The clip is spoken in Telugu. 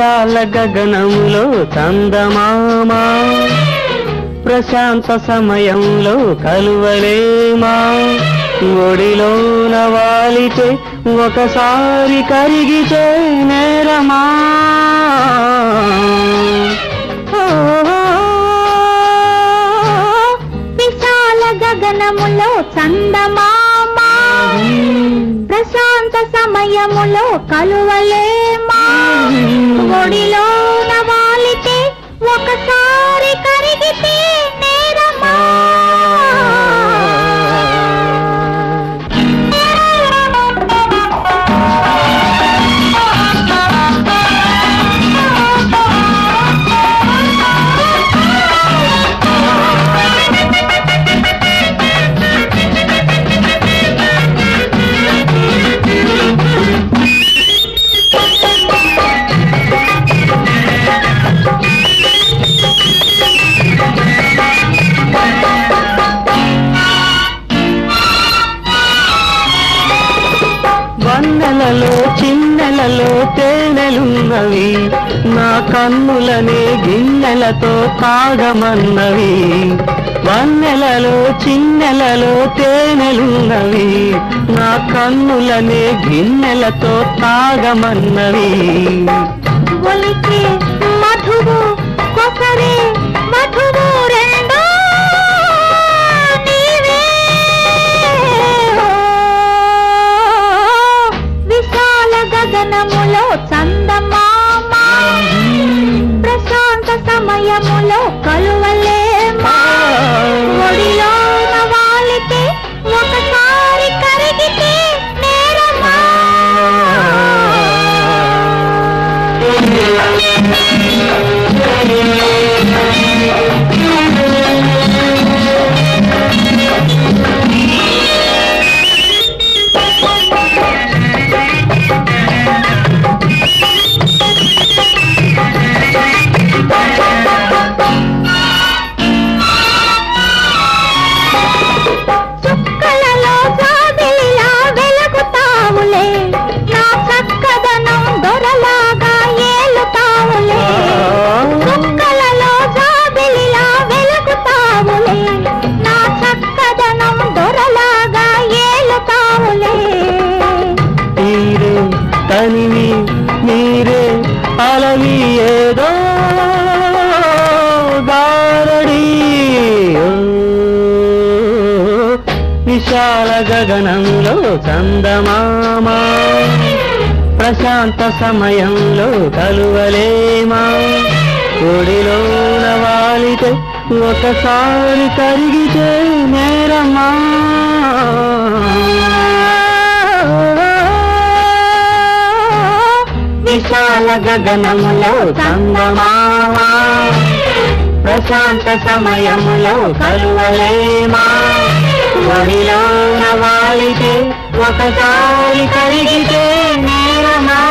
విశాల గగనములో చందమామా ప్రశాంత సమయంలో కలువలేమా ఒడిలోన వాలితే ఒకసారి కరిగితే నేరమా విశాల గగనములో చందమామా ప్రశాంత సమయములో కలువలేమా ఒడిలో వాలితే ఒకసారి కరిగితే నేరమా వన్నెలలో చిన్నెలలో తేనెలున్నవి నా కన్నులనే గిన్నెలతో తాగమన్నవి వన్నెలలో చిన్నెలలో తేనెలున్నవి నా కన్నులనే గిన్నెలతో తాగమన్నవి ఒలికే మధువు కొసరే మధువు రెండో నీవే విశాల గగనములో చందమామా ప్రశాంత సమయములో కలువలేమా ఒడిలో వాలితే ఒకసారి కరిగితే నేరమా చుక్కలలో జాబిలిలా వెలుగుతావులే నా చక్కదనం దొరలాగా ఏలుతావులే చుక్కలలో జాబిలిలా వెలుగుతావులే నా చక్కదనం దొరలాగా ఏలుతావులే తీరే తనివి మీరే అలవి ఏదో గారడి ఓ, విశాల గగనంలో చందమామా ప్రశాంత సమయంలో కలువలేమా ఒడిలోన వాలితే ఒకసారి కరిగితే నేరమా విశాల గగనములో చందమామా ప్రశాంత సమయములో కలువలేమా ఒడిలోన వాలితే ఒకసారి కరిగితే నేరమా